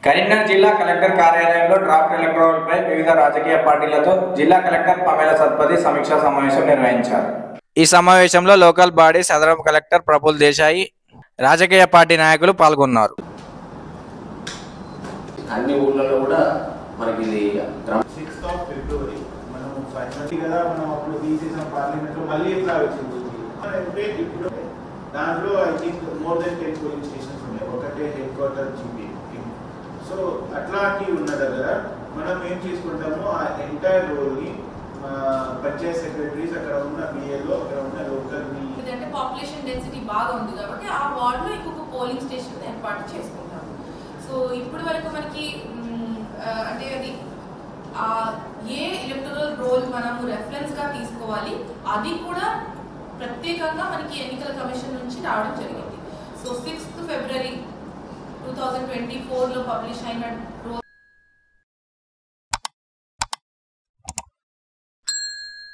కరీంనగర్ జిల్లా కలెక్టర్ కార్యాలయంలో డ్రాఫ్ట్ ఎలక్ట్రోల్పై వివిధ రాజకీయ పార్టీలతో జిల్లా కలెక్టర్ పమేల సత్పతి సమీక్షా సమావేశం నిర్వహించారు ఈ సమావేశంలో లోకల్ బాడీ సదరం కలెక్టర్ ప్రఫుల్ దేశాయి రాజకీయ పార్టీ నాయకులు పాల్గొన్నారు అన్ని ఊళ్ళలో కూడా మనకి ఇది క్రమ- సిక్స్త్ ఆఫ్ ఫిబ్రవరి మనం ఫైనల్ కదా మనం అప్పుడు తీసేసిన పార్లమెంట్ లో మళ్ళీ ఎట్లా వచ్చింది అంటే ఇప్పుడు దాంట్లో I think more than ten polling stations ఉన్నాయి ఒకటే హెడ్ క్వార్టర్ జీపీ సో అట్లాంటివి ఉన్న దగ్గర మనం ఏం చేసుకుంటామో ఆ ఎంటైర్ రోల్ ని పంచాయత్ సెక్రటరీస్ అక్కడ ఉన్న బిఏలో అక్కడ ఉన్న లోకల్ బి ఎందుకంటే పాపులేషన్ డెన్సిటీ బాగా ఉంది కాబట్టి ఆ వార్డులో ఇంకొక పోలింగ్ స్టేషన్ ఏర్పాటు చేసుకుంటాం సో ఇప్పటి వరకు మనకి మ్, ఆ, అంటే అది ఆ ఏ ఎలక్టరల్ రోల్ మనము రెఫరెన్స్ గా తీసుకోవాలి అది కూడా ప్రత్యేకంగా మనకి ఎన్నికల కమిషన్ నుంచి రావడం జరిగింది so sixth February two thousand twenty ఫోర్లో పబ్లిష్ అయిన రోల్